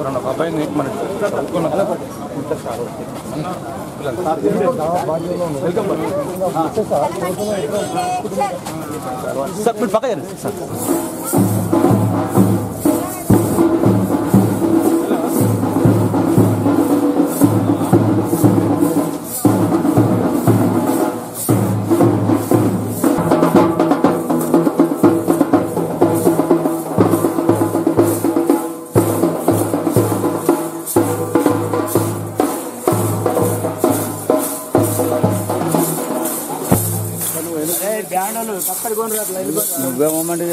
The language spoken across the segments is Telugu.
ఎవరన్నా ఒక అబ్బాయిని మన చదువుకున్న ఉంటారు సార్ ఓకే. వెల్కమ్ సార్ మీరు పక్క జరగండి సార్ నువ్వే మూమెంట్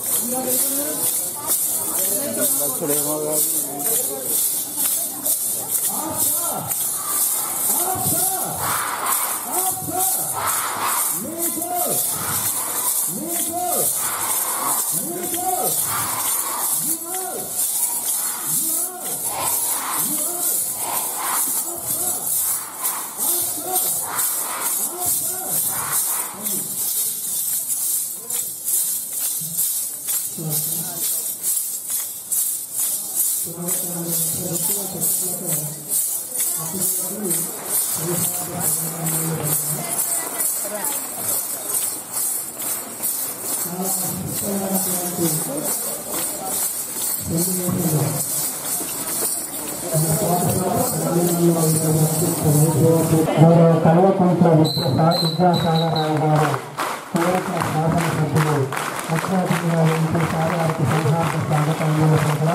గౌరవ కల్వకుంట్ల విద్యా విద్యాసాగరరావు గారు కోరిక శాసనసభ్యులు ముఖ్య అతిథిగా వెంకటేశ్వర వారికి సంహార్ద స్వాగతం ఇవ్వకుండా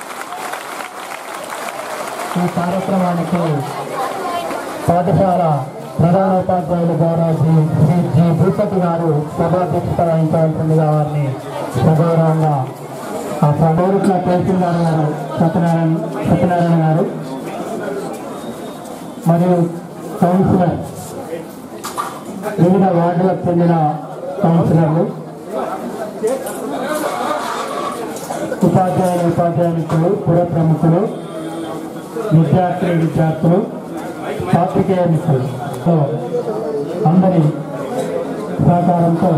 ఈ కార్యక్రమానికి పాఠశాల ప్రధానోపాధ్యాయులు ద్వారా శ్రీ శ్రీ జి భూపతి గారు సభాధ్యక్షత వహించవలసిందిగా వారిని సగౌరవంగా ఆ కోరికల తహసీల్దార్ గారు సత్యనారాయణ సత్యనారాయణ గారు మరియు కౌన్సిలర్ వివిధ వార్డులకు చెందిన కౌన్సిలర్లు ఉపాధ్యాయులు ఉపాధ్యాయులు పుర ప్రముఖులు విద్యార్థి విద్యార్థులు పాత్రికేయ మిత్రులు అందరి సహకారంతో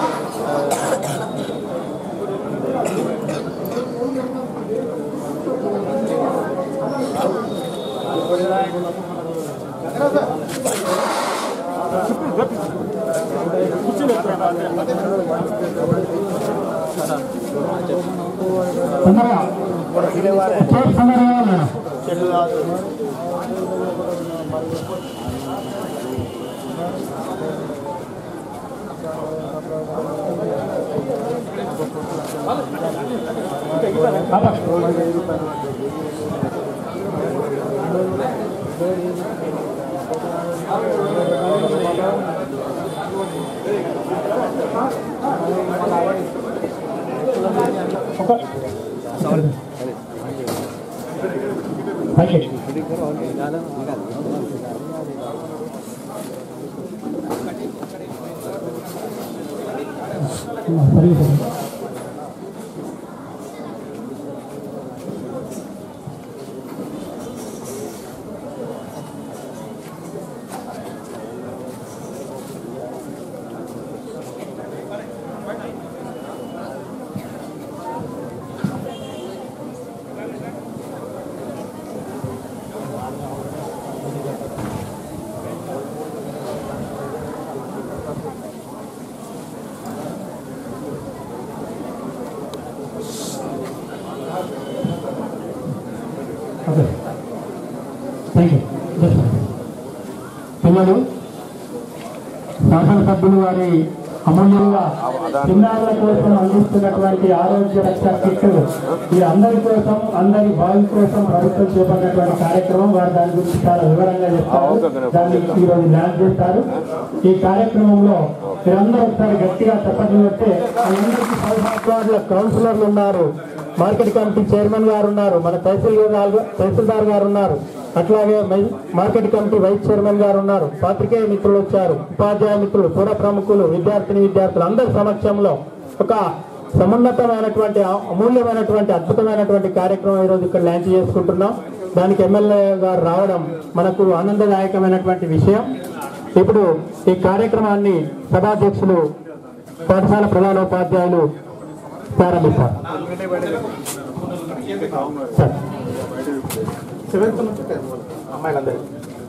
తొందరగా చేతి తొందరగా మేడం పైకి సరే సరే ఓకే థ్యాంక్ యూ పిల్లలు శాసనసభ్యులు వారి అమూల్యంగా చిన్నారుల కోసం అందిస్తున్నటువంటి ఆరోగ్య రక్ష కిట్ ఈ అందరి కోసం అందరి బావి కోసం ప్రభుత్వం చేపట్టినటువంటి కార్యక్రమం వారు దాని గురించి చాలా వివరంగా చెప్తారు దాన్ని ఈరోజు ల్యాండ్ చేస్తారు ఈ కార్యక్రమంలో మీరందరూ ఒకసారి గట్టిగా చెప్పట్లు పెడితే అందరికీ సౌభాగ్యాల కౌన్సిలర్లు ఉన్నారు మార్కెట్ కమిటీ చైర్మన్ గారు ఉన్నారు మన తహసీల్దార్ తహసీల్దార్ గారు ఉన్నారు అట్లాగే మై- మార్కెట్ కమిటీ వైస్ చైర్మన్ గారు ఉన్నారు పాత్రికేయ మిత్రులు వచ్చారు ఉపాధ్యాయ మిత్రులు పుర ప్రముఖులు విద్యార్థిని విద్యార్థులు అందరి సమక్షంలో ఒక సమున్నతమైనటువంటి అమూల్యమైనటువంటి అద్భుతమైనటువంటి కార్యక్రమం ఈరోజు ఇక్కడ లాంచ్ చేసుకుంటున్నాం దానికి ఎమ్మెల్యే గారు రావడం మనకు ఆనందదాయకమైనటువంటి విషయం ఇప్పుడు ఈ కార్యక్రమాన్ని సభాధ్యక్షులు పాఠశాల ప్రధానోపాధ్యాయులు ప్రారంభిస్తారు సార్ సెవెంత్ నుంచి టెన్త్ వరకు అమ్మాయిలందరికీ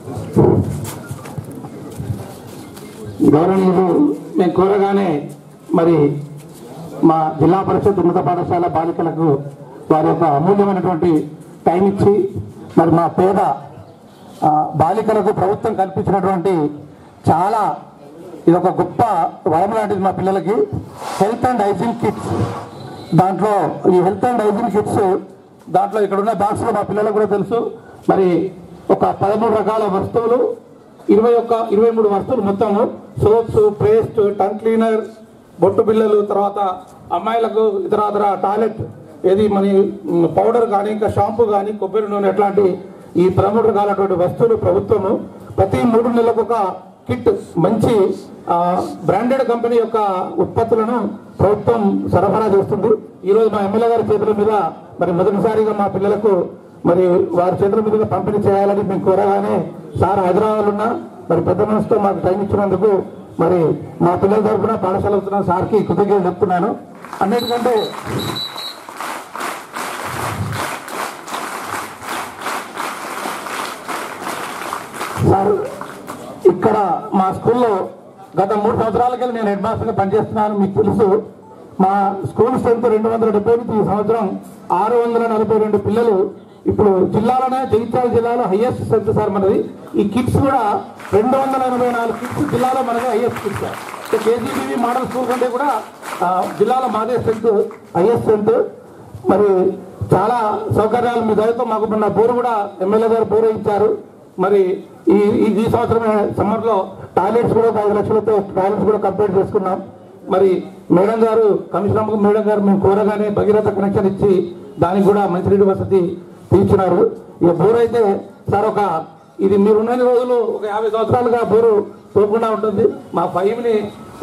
గౌరవనీయులు మేము కోరగానే మరి మా జిల్లా పరిషత్ ఉన్నత పాఠశాల బాలికలకు వారి యొక్క అమూల్యమైనటువంటి టైం ఇచ్చి మరి మా పేద ఆ, బాలికలకు ప్రభుత్వం కల్పించినటువంటి చాలా ఇది ఒక గొప్ప వరం లాంటిది మా పిల్లలకి హెల్త్ అండ్ హైజీన్ కిట్స్ దాంట్లో ఈ హెల్త్ అండ్ హైజీన్ కిట్స్ దాంట్లో ఇక్కడ ఉన్న బాక్స్లో మా పిల్లలకు కూడా తెలుసు మరి ఒక పదమూడు రకాల వస్తువులు ఇరవై ఒక్క ఇరవై మూడు వస్తువులు మొత్తము సోప్స్ పేస్ట్ టంగ్ క్లీనర్ బొట్టు బిళ్ళలు తర్వాత అమ్మాయిలకు ఇతర ఇతర టాయిలెట్ ఏది మన మ్, పౌడర్ కానీ ఇంకా షాంపూ కానీ కొబ్బరి నూనె అట్లాంటి ఈ పదమూడు రకాలటువంటి వస్తువులు ప్రభుత్వము ప్రతి మూడు నెలలకు ఒక కిట్ మంచి ఆ, బ్రాండెడ్ కంపెనీ యొక్క ఉత్పత్తులను ప్రభుత్వం సరఫరా చేస్తుంది ఈరోజు మా ఎమ్మెల్యే గారి చేతుల మీద మరి మొదటిసారిగా మా పిల్లలకు మరి వారి చేతుల మీదుగా పంపిణీ చేయాలని మేము కోరగానే సార్ హైదరాబాద్ ఉన్నా మరి పెద్ద మనసుతో మాకు టైం ఇచ్చినందుకు మరి మా పిల్లల తరఫున పాఠశాల వస్తున్న సార్కి కృతజ్ఞతలు చెప్తున్నాను అన్నిటికంటే సార్ ఇక్కడ మా స్కూల్లో గత మూడు సంవత్సరాలకి నేను హెడ్ మాస్టర్గా పనిచేస్తున్నాను మీకు తెలుసు మా స్కూల్ స్ట్రెంత్ రెండు వందల డెబ్బై ఎనిమిది ఈ సంవత్సరం ఆరు వందల నలభై రెండు పిల్లలు ఇప్పుడు జిల్లాలోనే జగిత్యాల జిల్లాలో హైయెస్ట్ స్ట్రెంత్ సార్ మనది ఈ కిట్స్ కూడా రెండు వందల ఎనభై నాలుగు కిట్స్ జిల్లాలో మనది highest kits sir KGBV model school కంటే కూడా ఆ, జిల్లాలో మాదే స్ట్రెంత్ హైయెస్ట్ స్ట్రెంత్ మరి చాలా సౌకర్యాలు మీ దయతో మాకు మొన్న బోరు కూడా ఎమ్మెల్యే గారు బోరు ఇచ్చారు మరి ఈ ఈ ఈ సంవత్సరమే సమ్మర్ లో టాయిలెట్స్ కూడా ఒక ఐదు లక్షలతో టాయిలెట్స్ కూడా కంప్లీట్ చేసుకున్నాం మరి మేడం గారు కమిషనర్ మేడం గారు మేము కోరగానే భగీరథ కనెక్షన్ ఇచ్చి దానికి కూడా మంచినీటి వసతి తీర్చినారు ఇక బోర్ అయితే సార్ ఒక ఇది మీరు ఉన్న రోజులు ఒక యాభై సంవత్సరాలుగా బోరు పోకుండా ఉంటుంది మా ఫైవ్ ని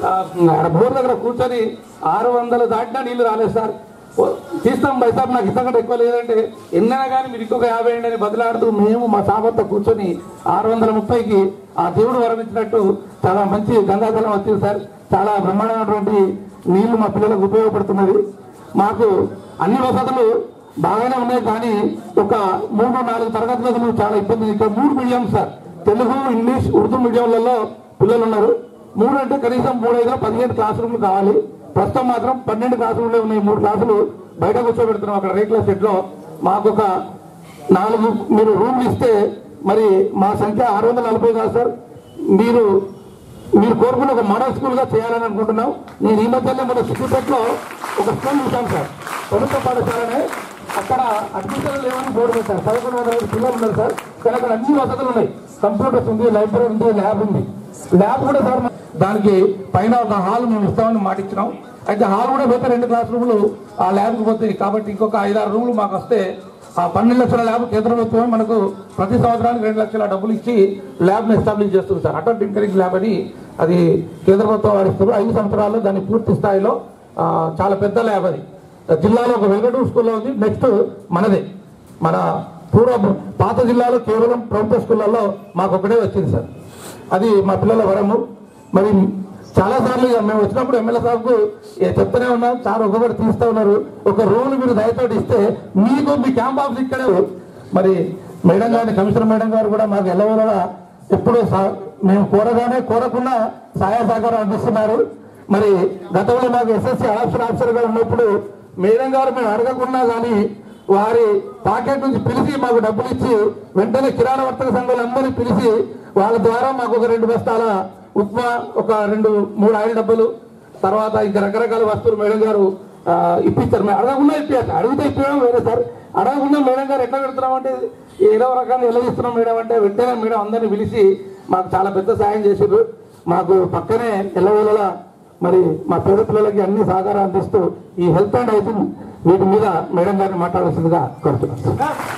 బోర్ దగ్గర కూర్చొని ఆరు వందలు దాటినా నీళ్లు రాలేదు సార్ ఓ, తీస్తాం బైసాబ్ నాకు ఇంతకంటే ఎక్కువ లేదంటే ఎన్నైనా కానీ మీరు ఇంకొక యాభై అండి అని బదిలాడుతూ మేము మా సాబర్తో కూర్చొని ఆరు వందల ముప్పైకి ఆ దేవుడు వరమించినట్టు చాలా మంచి గంగాజలం వచ్చింది సార్ చాలా బ్రహ్మాండమైనటువంటి నీళ్లు మా పిల్లలకు ఉపయోగపడుతున్నది మాకు అన్ని వసతులు బాగానే ఉన్నాయి కానీ ఒక మూడు నాలుగు తరగతులకు చాలా ఇబ్బంది ఇక్కడ మూడు medium sir Telugu English Urdu మీడియంలలో పిల్లలు ఉన్నారు మూడు అంటే కనీసం మూడు ఐదు పదిహేను క్లాస్ రూమ్లు కావాలి ప్రస్తుతం మాత్రం పన్నెండు క్లాస్ రూమ్లే ఉన్నాయి మూడు క్లాసులు బయట కూర్చోబెడుతున్నాం అక్కడ రేట్ల సెట్ లో మాకు ఒక నాలుగు మీరు రూమ్లు ఇస్తే మరి మా సంఖ్య ఆరు వందల నలభై కాదు సార్ మీరు మీరు కోరుకున్న ఒక మోడల్ స్కూల్ గా చేయాలని అనుకుంటున్నాం నేను ఈ మధ్యలో మన సిద్దిపేటలో ఒక స్కూల్ చూశాను సార్ ప్రభుత్వ పాఠశాలనే అక్కడ అడ్మిషన్ లేవని బోర్డు పెట్టారు చదువుకున్న వందల మంది పిల్లలు ఉన్నారు సార్ కానీ అక్కడ అన్ని వసతులు ఉన్నాయి కంప్యూటర్స్ ఉంది లైబ్రరీ ఉంది ల్యాబ్ ఉంది ల్యాబ్ కూడా సార్ దానికి పైన ఒక హాల్ మేము ఇస్తామని మాట ఇచ్చినాం అయితే హాల్ కూడా పోతే రెండు క్లాస్ రూములు ఆ ల్యాబ్కి పోతాయి కాబట్టి ఇంకొక ఐదారు రూములు మాకు వస్తే ఆ పన్నెండు లక్షల ల్యాబ్ కేంద్ర ప్రభుత్వం మనకు ప్రతి సంవత్సరానికి రెండు లక్షల డబ్బులు ఇచ్చి ల్యాబ్ని ఎస్టాబ్లిష్ చేస్తుంది సార్ అటల్ టింకరింగ్ ల్యాబ్ అని అది కేంద్ర ప్రభుత్వం వారిస్తారు ఐదు సంవత్సరాల్లో దాన్ని పూర్తి స్థాయిలో ఆ, చాలా పెద్ద ల్యాబ్ అది జిల్లాలో ఒక వెంకటూరు స్కూల్లో ఉంది నెక్స్ట్ మనదే మన పూర్వ పాత జిల్లాలో కేవలం ప్రభుత్వ స్కూళ్ళల్లో మాకు ఒకటే వచ్చింది సార్ అది మా పిల్లల వరము మరి చాలా సార్లు ఇక మేము వచ్చినప్పుడు ఎమ్మెల్యే సార్కు ఏ చెప్తూనే ఉన్నాం సార్ ఒక్కొక్కటి తీస్తూ ఉన్నారు ఒక రూల్ మీరు దయతోటి ఇస్తే మీకు మీ క్యాంప్ ఆఫీస్ ఇక్కడే మరి మేడం గారిని కమిషనర్ మేడం గారు కూడా మాకు ఎల్లవేళలా ఎప్పుడు సా- మేము కోరగానే కోరకుండా సహాయ సహకారం అందిస్తున్నారు మరి గతంలో మాకు ఎస్ఎస్సీ ఆఫీసర్ ఆఫీసర్ గా ఉన్నప్పుడు మేడం గారు మేము అడగకున్నా కానీ వారి పాకెట్ నుంచి పిలిచి మాకు డబ్బులు ఇచ్చి వెంటనే కిరాణా వర్తక సంఘాలందరినీ పిలిచి వాళ్ళ ద్వారా మాకు ఒక రెండు బస్తాల ఉప్మా ఒక రెండు మూడు ఆయిల్ డబ్బులు తర్వాత ఇంకా రకరకాల వస్తువులు మేడం గారు ఆ, ఇప్పిస్తారు మేము అడగకుండా ఇప్పించారు అడిగితే ఇప్పడం వేరే సార్ అడగకుండా మేడం గారు ఎట్లా పెడుతున్నాం అంటే ఏదో రకంగా ఎలా ఇస్తున్నాం మేడం అంటే వెంటనే మేడం అందరిని పిలిచి మాకు చాలా పెద్ద సాయం చేసారు మాకు పక్కనే ఎల్లవేళలా మరి మా పేద పిల్లలకి అన్ని సహకారం అందిస్తూ ఈ హెల్త్ అండ్ హైజీన్ వీటి మీద మేడం గారిని మాట్లాడాల్సిందిగా కోరుతున్నాను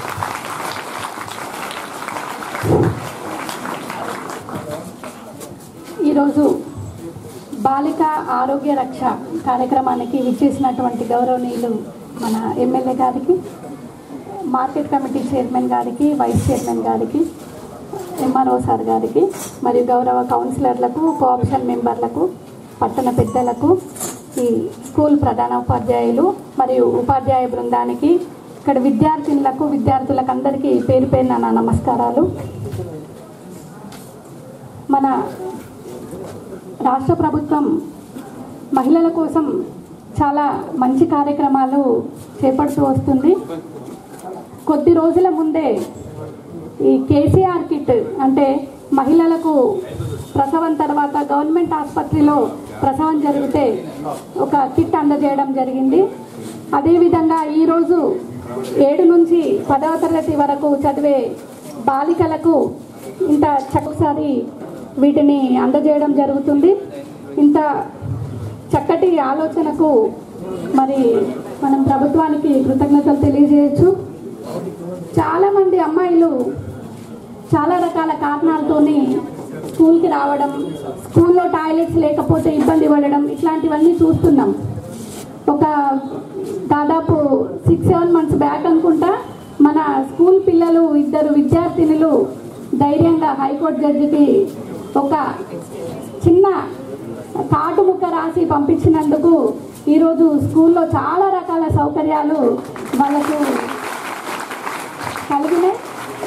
ఈరోజు బాలిక ఆరోగ్య రక్ష కార్యక్రమానికి విచ్చేసినటువంటి గౌరవనీయులు మన ఎమ్మెల్యే గారికి మార్కెట్ కమిటీ చైర్మన్ గారికి వైస్ చైర్మన్ గారికి ఎంఆర్ఓ సార్ గారికి మరియు గౌరవ కౌన్సిలర్లకు కోఆప్షన్ మెంబర్లకు పట్టణ పెద్దలకు ఈ స్కూల్ ప్రధాన ఉపాధ్యాయులు మరియు ఉపాధ్యాయ బృందానికి ఇక్కడ విద్యార్థినులకు విద్యార్థులకు అందరికీ పేరు పేరున నా నమస్కారాలు మన రాష్ట్ర ప్రభుత్వం మహిళల కోసం చాలా మంచి కార్యక్రమాలు చేపడుతూ వస్తుంది కొద్ది రోజుల ముందే ఈ కేసీఆర్ కిట్ అంటే మహిళలకు ప్రసవం తర్వాత గవర్నమెంట్ ఆసుపత్రిలో ప్రసవం జరిగితే ఒక కిట్ అందజేయడం జరిగింది అదేవిధంగా ఈరోజు ఏడు నుంచి పదవ తరగతి వరకు చదివే బాలికలకు ఇంత చక్కసారి వీటిని అందజేయడం జరుగుతుంది ఇంత చక్కటి ఆలోచనకు మరి మనం ప్రభుత్వానికి కృతజ్ఞతలు తెలియజేయచ్చు చాలామంది అమ్మాయిలు చాలా రకాల కారణాలతోని స్కూల్కి రావడం స్కూల్లో టాయిలెట్స్ లేకపోతే ఇబ్బంది పడడం ఇట్లాంటివన్నీ చూస్తున్నాం ఒక దాదాపు సిక్స్ సెవెన్ మంత్స్ బ్యాక్ అనుకుంటా మన స్కూల్ పిల్లలు ఇద్దరు విద్యార్థినులు ధైర్యంగా హైకోర్టు జడ్జికి ఒక చిన్న కాటు ముక్క రాసి పంపించినందుకు ఈరోజు స్కూల్లో చాలా రకాల సౌకర్యాలు వాళ్ళకు కలిగినాయి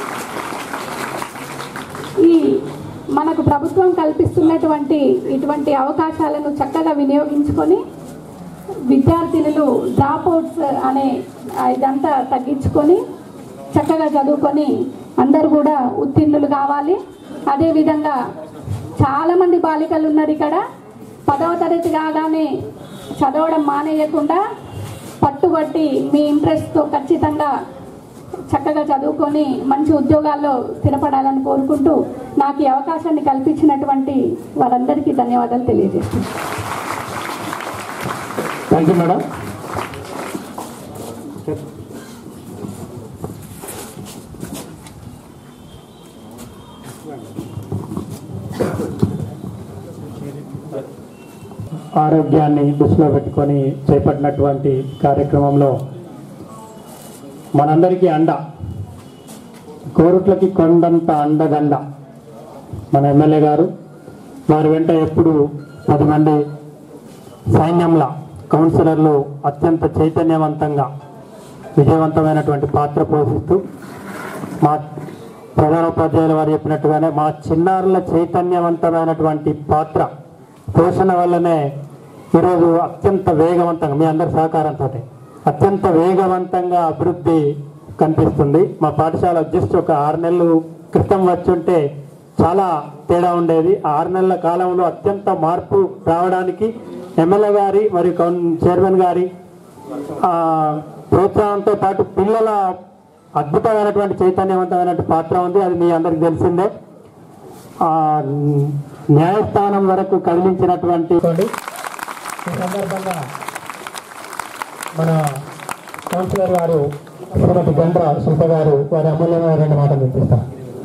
ఈ మనకు ప్రభుత్వం కల్పిస్తున్నటువంటి ఇటువంటి అవకాశాలను చక్కగా వినియోగించుకొని విద్యార్థినులు డ్రాప్ అవుట్స్ అనే ఆ ఇదంతా తగ్గించుకొని చక్కగా చదువుకొని అందరూ కూడా ఉత్తీర్ణులు కావాలి అదేవిధంగా చాలామంది బాలికలు ఉన్నారు ఇక్కడ పదవ తరగతి కాగానే చదవడం మానేయకుండా పట్టుబట్టి మీ ఇంట్రెస్ట్తో ఖచ్చితంగా చక్కగా చదువుకొని మంచి ఉద్యోగాల్లో స్థిరపడాలని కోరుకుంటూ నాకు ఈ అవకాశాన్ని కల్పించినటువంటి వారందరికీ ధన్యవాదాలు తెలియజేస్తున్నాను థ్యాంక్ యూ మేడం ఆరోగ్యాన్ని దృష్టిలో పెట్టుకొని చేపట్టినటువంటి కార్యక్రమంలో మనందరికీ అండ కోరుట్లకి కొండంత అండదండ మన ఎమ్మెల్యే గారు వారి వెంట ఎప్పుడు పది మంది సైన్యంలా కౌన్సిలర్లు అత్యంత చైతన్యవంతంగా విజయవంతమైనటువంటి పాత్ర పోషిస్తూ మా ప్రధానోపాధ్యాయుల వారు చెప్పినట్టుగానే మా చిన్నారుల చైతన్యవంతమైనటువంటి పాత్ర పోషణ వల్లనే ఈరోజు అత్యంత వేగవంతంగా మీ అందరి సహకారంతో అత్యంత వేగవంతంగా అభివృద్ధి కనిపిస్తుంది మా పాఠశాల జస్ట్ ఒక ఆరు నెలలు క్రితం వచ్చుంటే చాలా తేడా ఉండేది ఆ ఆరు నెలల కాలంలో అత్యంత మార్పు రావడానికి ఎమ్మెల్యే గారి మరియు కౌన్ చైర్మన్ గారి ఆ, ప్రోత్సాహంతో పాటు పిల్లల అద్భుతమైనటువంటి చైతన్యవంతమైనటువంటి పాత్ర ఉంది అది మీ అందరికి తెలిసిందే ఆ, న్యాయస్థానం వరకు కదిలించినటువంటి ఈ సందర్భంగా మన కౌన్సిలర్ గారు శ్రీమతి గండ్ర శిల్ప గారు వారి అమూల్యమైన రెండు మాటలు వినిపిస్తారు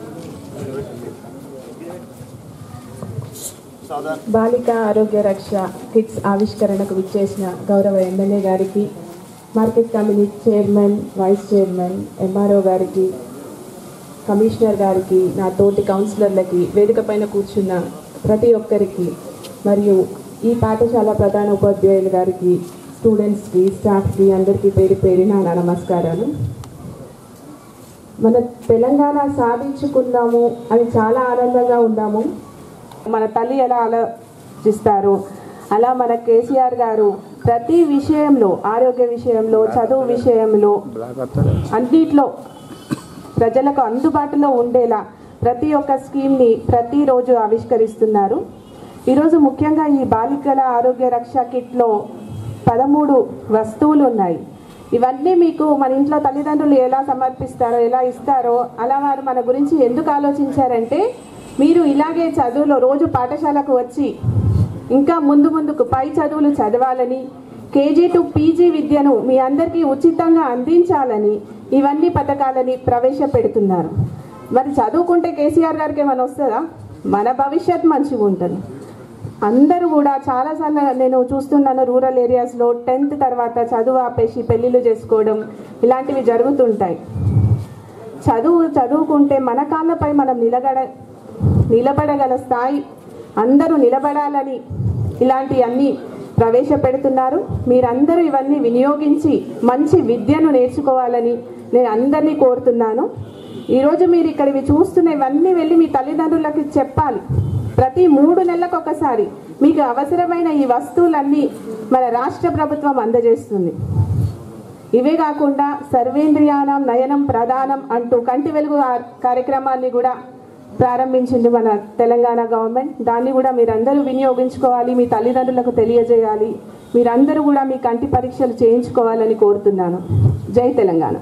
బాలిక ఆరోగ్య రక్ష కిట్స్ ఆవిష్కరణకు విచ్చేసిన గౌరవ ఎమ్మెల్యే గారికి market committee chairman vice chairman MRO గారికి కమిషనర్ గారికి నా తోటి కౌన్సిలర్లకి వేదిక పైన కూర్చున్న ప్రతి ఒక్కరికి మరియు ఈ పాఠశాల ప్రధాన ఉపాధ్యాయులు గారికి స్టూడెంట్స్కి స్టాఫ్కి అందరికీ పేరు పేరిన నా నమస్కారాలు మన తెలంగాణ సాధించుకున్నాము అని చాలా ఆనందంగా ఉన్నాము మన తల్లి ఎలా ఆలోచిస్తారు అలా మన కేసీఆర్ గారు ప్రతి విషయంలో ఆరోగ్య విషయంలో చదువు విషయంలో అన్నిట్లో ప్రజలకు అందుబాటులో ఉండేలా ప్రతి ఒక్క స్కీమ్ని ప్రతిరోజు ఆవిష్కరిస్తున్నారు ఈరోజు ముఖ్యంగా ఈ బాలికల ఆరోగ్య రక్ష కిట్లో పదమూడు వస్తువులు ఉన్నాయి ఇవన్నీ మీకు మన ఇంట్లో తల్లిదండ్రులు ఎలా సమర్పిస్తారో ఎలా ఇస్తారో అలా వారు మన గురించి ఎందుకు ఆలోచించారంటే మీరు ఇలాగే చదువులో రోజు పాఠశాలకు వచ్చి ఇంకా ముందు ముందుకు పై చదువులు చదవాలని కేజీ టు పీజీ విద్యను మీ అందరికీ ఉచితంగా అందించాలని ఇవన్నీ పథకాలని ప్రవేశపెడుతున్నారు మరి చదువుకుంటే కేసీఆర్ గారికి ఏమైనా వస్తుందా మన భవిష్యత్ మంచిగా ఉంటుంది అందరూ కూడా చాలాసార్లు నేను చూస్తున్నాను రూరల్ ఏరియాస్లో టెన్త్ తర్వాత చదువు ఆపేసి పెళ్ళిళ్ళు చేసుకోవడం ఇలాంటివి జరుగుతుంటాయి చదువు చదువుకుంటే మన కాళ్ళపై మనం నిలగడ నిలబడగల స్థాయి అందరూ నిలబడాలని ఇలాంటి అన్ని ప్రవేశపెడుతున్నారు మీరందరూ ఇవన్నీ వినియోగించి మంచి విద్యను నేర్చుకోవాలని నేను అందరినీ కోరుతున్నాను ఈరోజు మీరు ఇక్కడ ఇవి చూస్తున్న ఇవన్నీ వెళ్ళి మీ తల్లిదండ్రులకి చెప్పాలి ప్రతి మూడు నెలలకు ఒకసారి మీకు అవసరమైన ఈ వస్తువులన్నీ మన రాష్ట్ర ప్రభుత్వం అందజేస్తుంది ఇవే కాకుండా సర్వేంద్రియానం నయనం ప్రధానం అంటూ కంటి వెలుగు ఆ- కార్యక్రమాన్ని కూడా ప్రారంభించింది మన తెలంగాణ గవర్నమెంట్ దాన్ని కూడా మీరందరూ వినియోగించుకోవాలి మీ తల్లిదండ్రులకు తెలియజేయాలి మీరందరూ కూడా మీ కంటి పరీక్షలు చేయించుకోవాలని కోరుతున్నాను జై తెలంగాణ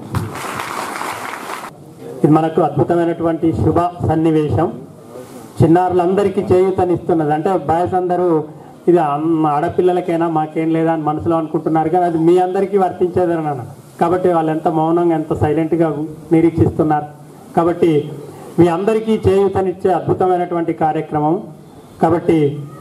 ఇది మనకు అద్భుతమైనటువంటి శుభ సన్నివేశం చిన్నారులందరికీ చేయూతనిస్తున్నది అంటే బాయ్స్ అందరూ ఇది అమ్మ ఆడపిల్లలకైనా మాకేం లేదా అని మనసులో అనుకుంటున్నారు కానీ అది మీ అందరికీ వర్తించేదని అన్న కాబట్టి వాళ్ళు ఎంత మౌనంగా ఎంత సైలెంట్గా నిరీక్షిస్తున్నారు కాబట్టి మీ అందరికీ చేయూతనిచ్చే అద్భుతమైనటువంటి కార్యక్రమం కాబట్టి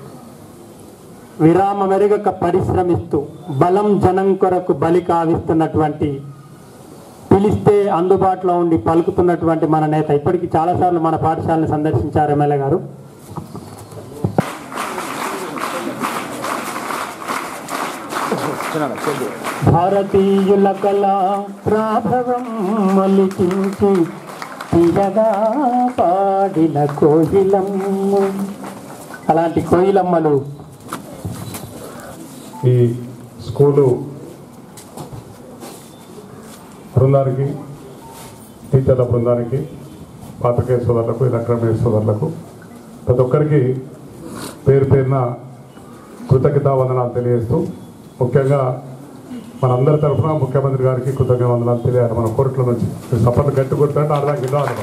విరామ మెరుగక పరిశ్రమిస్తూ బలం జనం కొరకు బలి కావిస్తున్నటువంటి పిలిస్తే అందుబాటులో ఉండి పలుకుతున్నటువంటి మన నేత ఇప్పటికీ చాలాసార్లు మన పాఠశాలను సందర్శించారు ఎమ్మెల్యే గారు చిన్న చెల్లి భారతీయుల కళా ప్రాభవం మొలికించి తీయగా పాడిన కోయిలమ్మ అలాంటి కోయిలమ్మలు ఈ స్కూలు బృందానికి టీచర్ల బృందానికి పాత్రికేయ సోదరులకు ఎలక్ట్రానిక్ సోదరులకు ప్రతి ఒక్కరికి పేరు పేరున కృతజ్ఞతా వందనాలు తెలియజేస్తూ ముఖ్యంగా మనందరి తరఫున ముఖ్యమంత్రి గారికి కృతజ్ఞత వందనాలు తెలియాలి మన కోరికల నుంచి మీరు సపోర్ట్ గట్టి కొట్టినట్టు అర్థం కింద అనుకోండి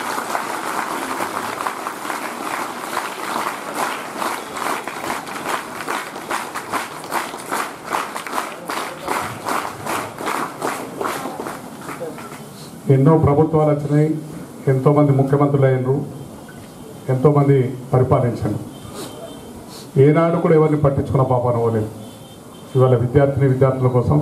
ఎన్నో ప్రభుత్వాలు వచ్చినాయి ఎంతోమంది ముఖ్యమంత్రులు అయినరు ఎంతోమంది పరిపాలించారు ఏనాడు కూడా ఎవరిని పట్టించుకున్న పాపన పోలేదు ఇవాళ విద్యార్థిని విద్యార్థుల కోసం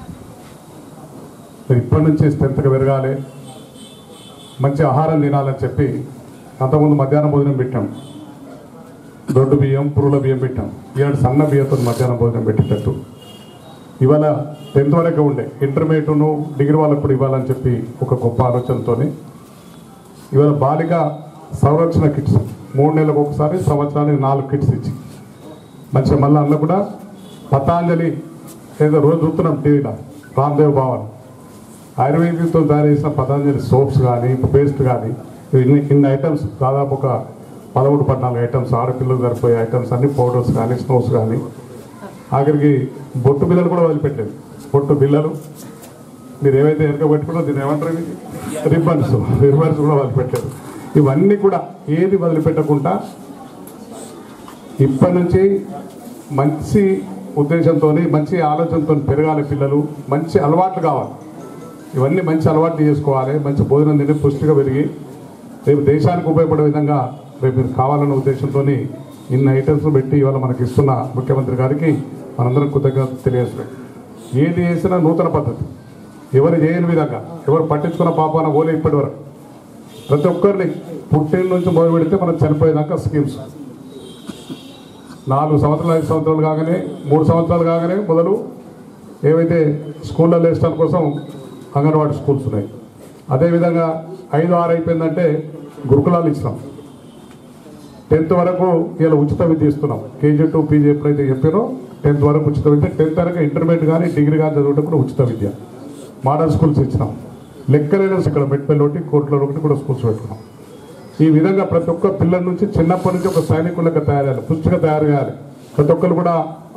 మీరు ఇప్పటి నుంచి స్ట్రెంత్గా పెరగాలి మంచి ఆహారం తినాలని చెప్పి అంతకుముందు మధ్యాహ్నం భోజనం పెట్టాం దొడ్డు బియ్యం పురుగుల బియ్యం పెట్టాం ఈనాడు సన్న బియ్యంతో మధ్యాహ్నం భోజనం పెట్టేటట్టు ఇవాళ టెన్త్ వరకే ఉండే ఇంటర్మీడియట్ను డిగ్రీ వాళ్ళకు కూడా ఇవ్వాలని చెప్పి ఒక గొప్ప ఆలోచనతోని ఇవాళ బాలిక సంరక్షణ కిట్స్ మూడు నెలలకు ఒకసారి సంవత్సరానికి నాలుగు కిట్స్ ఇచ్చి మంచిగా మళ్ళీ అందులో కూడా పతాంజలి ఏదో రోజు చూస్తున్నాం టీవీలో రామ్దేవ్ భవన్ ఆయుర్వేదిక్తో తయారు చేసిన పతాంజలి సోప్స్ కానీ పేస్ట్ కానీ ఇన్ని ఇన్ని ఐటమ్స్ దాదాపు ఒక పదమూడు పద్నాలుగు ఐటమ్స్ ఆడపిల్లలు సరిపోయే ఐటమ్స్ అన్ని పౌడర్స్ కానీ స్నోస్ కానీ ఆఖరికి బొట్టు బిల్లలు కూడా వదిలిపెట్టారు బొట్టు బిల్లలు మీరు ఏవైతే ఎనక పెట్టుకున్నారో దీన్ని ఏమంటారు ఇవి? రిబ్బన్స్ రిబ్బన్స్ కూడా వదిలిపెట్టారు ఇవన్నీ కూడా ఏది వదిలిపెట్టకుండా ఇప్పటి నుంచి మంచి ఉద్దేశంతో మంచి ఆలోచనతో పెరగాలి పిల్లలు మంచి అలవాట్లు కావాలి ఇవన్నీ మంచి అలవాట్లు చేసుకోవాలి మంచి భోజనం తిని పుష్టిగా పెరిగి రేపు దేశానికి ఉపయోగపడే విధంగా రేపు మీరు కావాలన్న ఉద్దేశంతో ఇన్ని ఐటమ్స్ పెట్టి ఇవాళ మనకి ఇస్తున్న ముఖ్యమంత్రి గారికి మనందరం కృతజ్ఞత తెలియజేస్తున్నాం ఏది చేసినా నూతన పద్ధతి ఎవరు చేయని విధంగా ఎవరు పట్టించుకున్న పాపాన ఓలే ఇప్పటి వరకు ప్రతి ఒక్కరిని పుట్టేళ్ళ నుంచి మొదలు పెడితే మనం చనిపోయేదాకా స్కీమ్స్ నాలుగు సంవత్సరాలు ఐదు సంవత్సరాలు కాగానే మూడు సంవత్సరాలు కాగానే మొదలు ఏవైతే స్కూల్లో వేసడం కోసం అంగన్వాడీ స్కూల్స్ ఉన్నాయి అదేవిధంగా ఐదు ఆరు అయిపోయిందంటే గురుకులాలు ఇచ్చినాం టెన్త్ వరకు ఇలా ఉచిత విద్య ఇస్తున్నాం కేజీ టు పీజీ ఎప్పుడైతే చెప్పారో టెన్త్ వరకు ఉచిత విద్య టెన్త్ వరకు ఇంటర్మీడియట్ కానీ డిగ్రీ కానీ చదువుటకు కూడా ఉచిత విద్య మోడల్ స్కూల్స్ ఇచ్చినాం లెక్కలైన ఇక్కడ మెట్పల్లి ఒకటి కోట్ల ఒకటి కూడా స్కూల్స్ పెట్టుకున్నాం ఈ విధంగా ప్రతి ఒక్క పిల్లల నుంచి చిన్నప్పటి నుంచి ఒక సైనికులకు తయారయ్యాలి పుష్టిగా తయారు చేయాలి ప్రతి ఒక్కరు కూడా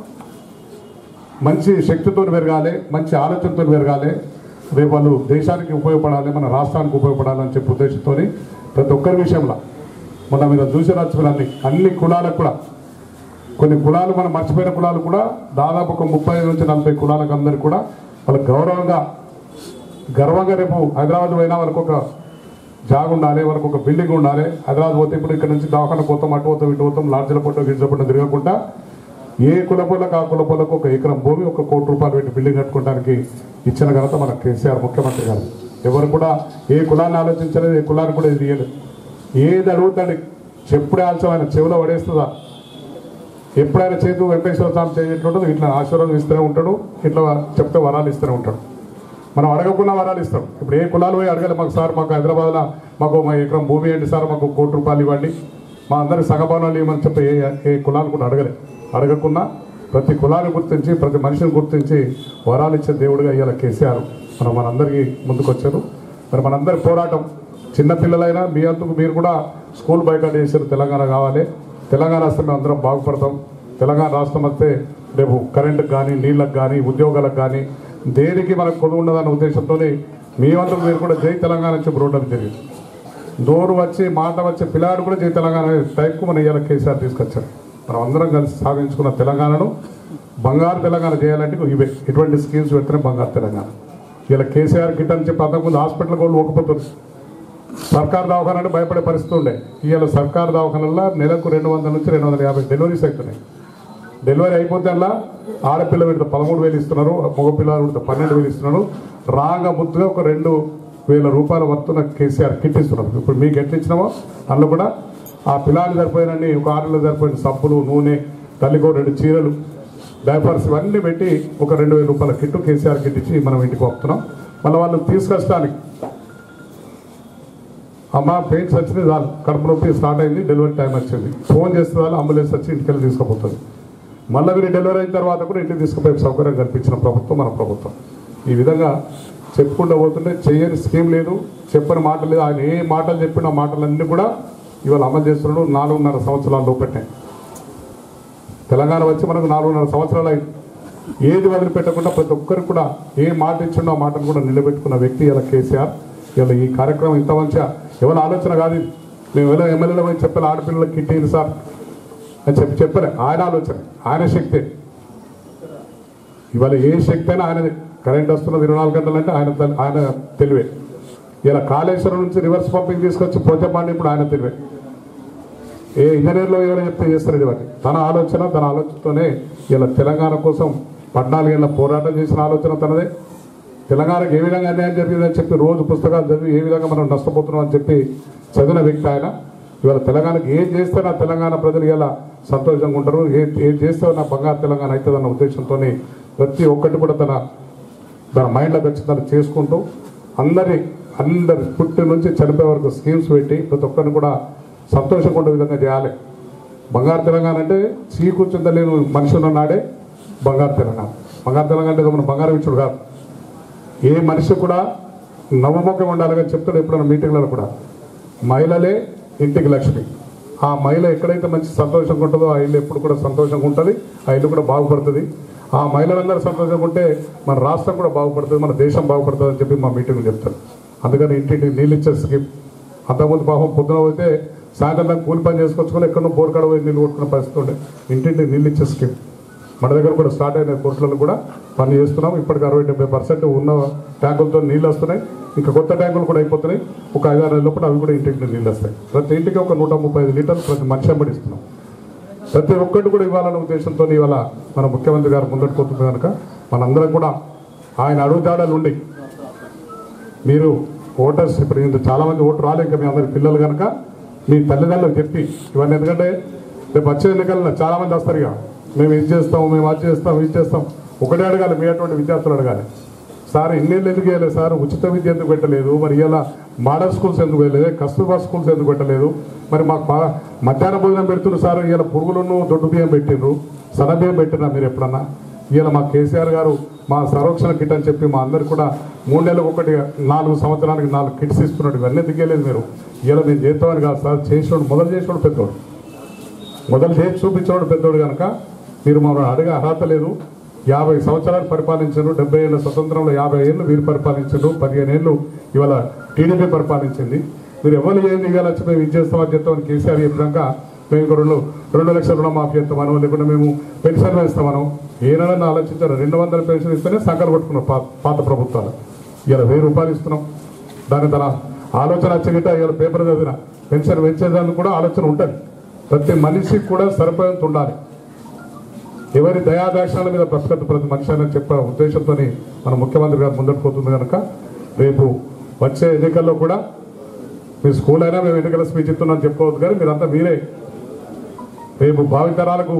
మంచి శక్తితో పెరగాలి మంచి ఆలోచనతో పెరగాలి రేపు వాళ్ళు దేశానికి ఉపయోగపడాలి మన రాష్ట్రానికి ఉపయోగపడాలి అని చెప్పే ఉద్దేశంతో ప్రతి ఒక్కరి విషయంలో మొన్న మీరు చూసి నచ్చిన అన్ని అన్ని కులాలకు కూడా కొన్ని కులాలు మనం మర్చిపోయిన కులాలు కూడా దాదాపు ఒక ముప్పై నుంచి నలభై కులాలకు అందరికి కూడా వాళ్ళ గౌరవంగా గర్వంగా రేపు హైదరాబాద్ పోయినా వాళ్ళకు ఒక జాగ్ ఉండాలి వాళ్ళకు ఒక బిల్డింగ్ ఉండాలి హైదరాబాద్ పోతే ఇప్పుడు ఇక్కడ నుంచి దవాఖాన పోతాం అటు పోతాం ఇటు పోతాం లాడ్జీల పొట్ట గిడ్జల పొట్ట తిరగకుండా ఏ కులపోలకు ఆ కులపోలకు ఒక ఎకరం భూమి ఒక కోటి రూపాయలు పెట్టి బిల్డింగ్ కట్టుకోవడానికి ఇచ్చిన ఘనత మన కేసీఆర్ ముఖ్యమంత్రి గారు ఎవరు కూడా ఏ కులాన్ని ఆలోచించలేదు ఏ కులాన్ని కూడా ఇది ఇయ్యలేదు ఏది అడుగుతాడు చెప్పుడే ఆల్సం ఆయన చెవిలో పడేస్తుందా ఎప్పుడైనా చేతు వెంకటేశ్వర స్వామి చేయట్లుంటుంది ఇట్లా ఆశీర్వాదం ఇస్తూనే ఉంటాడు ఇట్లా చెప్తే వరాలు ఇస్తూనే ఉంటాడు మనం అడగకుండా వరాలు ఇస్తాం ఇప్పుడు ఏ కులాలు పోయి అడగాలి మాకు సార్ మాకు హైదరాబాద్లో మాకు మా ఎకరం భూమి ఏంటి సార్ మాకు కోటి రూపాయలు ఇవ్వండి మా అందరికి సగభవనాలు ఇవ్వమని చెప్పి ఏ ఏ కులాలు కూడా అడగలే అడగకుండా ప్రతి కులాన్ని గుర్తించి ప్రతి మనిషిని గుర్తించి వరాలు ఇచ్చే దేవుడిగా ఇవాళ కేసీఆర్ మనం మనందరికీ ముందుకొచ్చారు మరి మనందరి పోరాటం చిన్న పిల్లలైనా మీ అంతకు మీరు కూడా స్కూల్ బైకాట్ చేశారు తెలంగాణ కావాలి తెలంగాణ వస్తే మేము అందరం బాగుపడతాం తెలంగాణ రాష్ట్రం వస్తే రేపు కరెంటుకు కానీ నీళ్ళకు కానీ ఉద్యోగాలకు కానీ దేనికి మనకు కొనుగోలు ఉండదన్న ఉద్దేశంతో మీ వంతకు మీరు కూడా జై తెలంగాణ నుంచి రోడ్డు జరిగింది నోరు వచ్చి మాట వచ్చి పిల్లాడు కూడా జై తెలంగాణ టైప్కు మన ఇవాళ కేసీఆర్ తీసుకొచ్చారు మనం అందరం కలిసి సాధించుకున్న తెలంగాణను బంగారు తెలంగాణ చేయాలంటే ఇవే ఇటువంటి స్కీమ్స్ పెడితేనే బంగారు తెలంగాణ ఇలా కేసీఆర్ కిట్ అని చెప్పి అంతకుముందు హాస్పిటల్ వాళ్ళు ఒకపోతుంది సర్కార్ దవాఖాన అంటే భయపడే పరిస్థితి ఉండే ఇవాళ సర్కార్ దవాఖానల్లో నెలకు రెండు వందల నుంచి రెండు వందల యాభై డెలివరీస్ అవుతున్నాయి డెలివరీ అయిపోతే అలా ఆడపిల్ల విడత పదమూడు వేలు ఇస్తున్నారు మగపిల్లలు విడత పన్నెండు వేలు ఇస్తున్నారు రాగా ముద్దుగా ఒక రెండు వేల రూపాయల వర్తున్న కేసీఆర్ కిట్ ఇస్తున్నారు ఇప్పుడు మీకు ఎట్లా ఇచ్చినామో అందులో కూడా ఆ పిల్లాలు సరిపోయినన్ని ఒక ఆరు నెలలు సరిపోయిన సబ్బులు నూనె తల్లికో రెండు చీరలు డైపర్స్ ఇవన్నీ పెట్టి ఒక రెండు వేల రూపాయల కిట్టు కేసీఆర్ కిట్ ఇచ్చి మనం ఇంటికి పంపుతున్నాం మళ్ళీ వాళ్ళు తీసుకొస్తానికి అమ్మ పెయిన్స్ వచ్చింది చాలు కడుపు నొప్పి స్టార్ట్ అయింది డెలివరీ టైం వచ్చింది ఫోన్ చేస్తే వాళ్ళు అంబులెన్స్ వచ్చి ఇంటికి వెళ్ళి తీసుకుపోతుంది మళ్ళీ మీరు డెలివరీ అయిన తర్వాత కూడా ఇంటికి తీసుకుపోయే సౌకర్యం కల్పించిన ప్రభుత్వం మన ప్రభుత్వం ఈ విధంగా చెప్పుకుంటూ పోతుంటే చేయని స్కీమ్ లేదు చెప్పని మాట లేదు ఆయన ఏ మాటలు చెప్పిన ఆ మాటలన్నీ కూడా ఇవాళ అమలు చేస్తున్నాడు నాలుగున్నర సంవత్సరాలు లోపెట్టాయి తెలంగాణ వచ్చి మనకు నాలుగున్నర సంవత్సరాలు అయింది ఏది వదిలిపెట్టకుండా ప్రతి ఒక్కరికి కూడా ఏ మాట ఇచ్చిండో ఆ మాటను కూడా నిలబెట్టుకున్న వ్యక్తి ఇలా కేసీఆర్ ఇలా ఈ కార్యక్రమం ఇంత మంచిగా ఎవరి ఆలోచన కాదు ఇది మేము ఎలా ఎమ్మెల్యేలో పోయి చెప్పాలి ఆడపిల్లలకి కిట్ ఇయ్యండి సార్ అని చెప్పి చెప్పలే ఆయన ఆలోచన ఆయన శక్తి ఇవాళ ఏ శక్తి అయినా ఆయనది కరెంట్ వస్తున్నది ఇరవై నాలుగు గంటలు అంటే ఆయన తెల్- ఆయన తెలివే ఇలా కాళేశ్వరం నుంచి రివర్స్ పంపింగ్ తీసుకొచ్చి పోచపాండి ఇప్పుడు ఆయన తెలివే ఏ ఇంజనీర్లో ఎవరు చెప్తే చేస్తారు ఇవన్నీ తన ఆలోచన తన ఆలోచనతోనే ఇలా తెలంగాణ కోసం పద్నాలుగేళ్ల పోరాటం చేసిన ఆలోచన తనదే తెలంగాణకు ఏ విధంగా అన్యాయం జరిగిందని చెప్పి రోజు పుస్తకాలు చదివి ఏ విధంగా మనం నష్టపోతున్నాం అని చెప్పి చదివిన వ్యక్తి ఆయన ఇవాళ తెలంగాణకు ఏం చేస్తే నా తెలంగాణ ప్రజలు ఇలా సంతోషంగా ఉంటారు ఏ ఏం చేస్తే నా బంగారు తెలంగాణ అవుతుందన్న ఉద్దేశంతో ప్రతి ఒక్కటి కూడా తన తన మైండ్లోకి వచ్చి తను చేసుకుంటూ అందరి అందరి పుట్టి నుంచి చనిపోయే వరకు స్కీమ్స్ పెట్టి ప్రతి ఒక్కరిని కూడా సంతోషంగా ఉండే విధంగా చేయాలి బంగారు తెలంగాణ అంటే చీకూర్చుందలేని మనిషి ఉన్న నాడే బంగారు తెలంగాణ బంగారు తెలంగాణ అంటే మన బంగారం ఇచ్చుడు కాదు ఏ మనిషి కూడా నవ్వుముఖం ఉండాలని చెప్తాడు ఎప్పుడైనా మీటింగ్లలో కూడా మహిళలే ఇంటికి లక్ష్మి ఆ మహిళ ఎక్కడైతే మంచి సంతోషంగా ఉంటుందో ఆ ఇల్లు ఎప్పుడు కూడా సంతోషంగా ఉంటుంది ఆ ఇల్లు కూడా బాగుపడుతుంది ఆ మహిళలందరూ సంతోషంగా ఉంటే మన రాష్ట్రం కూడా బాగుపడుతుంది మన దేశం బాగుపడుతుంది అని చెప్పి మా మీటింగ్లు చెప్తారు అందుకని ఇంటింటికి నీళ్ళు ఇచ్చే స్కీమ్ అంతకుముందు పాపం పొద్దున పోతే సాయంత్రం దాకా కూలి పని చేసుకొచ్చుకొని ఎక్కడో బోర్కాడ పోయి నీళ్ళు కొట్టుకునే పరిస్థితి ఉండే ఇంటింటికి నీళ్ళు ఇచ్చే స్కీమ్ మన దగ్గర కూడా స్టార్ట్ అయిన కోర్టులలో కూడా పని చేస్తున్నాం ఇప్పటికి అరవై డెబ్బై పర్సెంట్ ఉన్న ట్యాంకులతో నీళ్ళు వస్తున్నాయి ఇంకా కొత్త ట్యాంకులు కూడా అయిపోతున్నాయి ఒక ఐదారు నెలల లోపల అవి కూడా ఇంటికి నీళ్ళు వస్తాయి ప్రతి ఇంటికి ఒక నూట ముప్పై ఐదు లీటర్లు ప్రతి మనిషి వెంబడి ఇస్తున్నాం ప్రతి ఒక్కటి కూడా ఇవ్వాలనే ఉద్దేశంతో ఇవాళ మన ముఖ్యమంత్రి గారు ముందటి పోతుంది కనుక మనందరం కూడా ఆయన అడుగుజాడలు ఉండి మీరు ఓటర్స్ ఇప్పుడు ఇంత చాలా మంది ఓటు రాలే ఇంకా మీ అందరి పిల్లలు కనుక మీ తల్లిదండ్రులకు చెప్పి ఇవన్నీ ఎందుకంటే రేపు వచ్చే ఎన్నికల్లో చాలా మంది వస్తారు ఇక మేము ఇది చేస్తాం మేము అది చేస్తాం ఇది చేస్తాం ఒకటే అడగాలి మీ అటువంటి విద్యార్థులు అడగాలి సార్ ఇన్నేళ్ళు ఎందుకు వేయలేదు సార్ ఉచిత విద్య ఎందుకు పెట్టలేదు మరి ఇలా మోడల్ స్కూల్స్ ఎందుకు వేయలేదు కస్తూర్బా స్కూల్స్ ఎందుకు పెట్టలేదు మరి మాకు బా- మధ్యాహ్న భోజనం పెడుతున్నారు సార్ ఇలా పురుగులను దొడ్డు బియ్యం పెట్టిండ్రు సన్న బియ్యం పెట్టినా మీరు ఎప్పుడన్నా ఇలా మా కేసీఆర్ గారు మా సంరక్షణ కిట్ అని చెప్పి మా అందరు కూడా మూడు నెలలకు ఒకటి నాలుగు సంవత్సరానికి నాలుగు కిట్స్ ఇస్తున్నాడు ఇవన్నీ దిగలేదు మీరు ఇలా మేము చేస్తామని కాదు సార్ చేసినోడు మొదలు చేసినోడు పెద్దోడు మొదలు చేసి చూపించినోడు పెద్దోడు కనుక మీరు మమ్మల్ని అడగ అర్హత లేదు యాభై సంవత్సరాలు పరిపాలించారు డెబ్బై ఏళ్ళ స్వతంత్రంలో యాభై ఏళ్ళు మీరు పరిపాలించారు పదిహేను ఏళ్ళు ఇవాళ టీడీపీ పరిపాలించింది మీరు ఎవరు ఏంది ఇవాళ వచ్చి మేము ఇది చేస్తామని చెప్తామని కేసీఆర్ చెప్పినాక మేము ఇంకో రెండు రెండు లక్షల రుణమాఫీ చేస్తామనో లేకుంటే మేము పెన్షన్ వేస్తామనో ఏనాడని ఆలోచించారు రెండు వందల పెన్షన్ ఇస్తేనే సంకలు కొట్టుకున్నాం పా- పాత ప్రభుత్వాలు ఇలా వెయ్యి రూపాయలు ఇస్తున్నాం దాని తన ఆలోచన వచ్చేట ఇవాళ పేపర్ చదివిన పెన్షన్ పెంచేదానికి కూడా ఆలోచన ఉంటుంది ప్రతి మనిషికి కూడా సరిపోయేంత ఉండాలి ఎవరి దయాదాక్షణాల మీద బ్రతకద్దు ప్రతి మనిషి అని చెప్పే ఉద్దేశంతో మన ముఖ్యమంత్రి గారు ముందరకు పోతుంది కనుక రేపు వచ్చే ఎన్నికల్లో కూడా మీ స్కూల్ అయినా మేము ఎన్నికల స్పీచ్ ఇస్తున్నాం చెప్పుకోవద్దు కానీ మీరంతా మీరే రేపు భావితరాలకు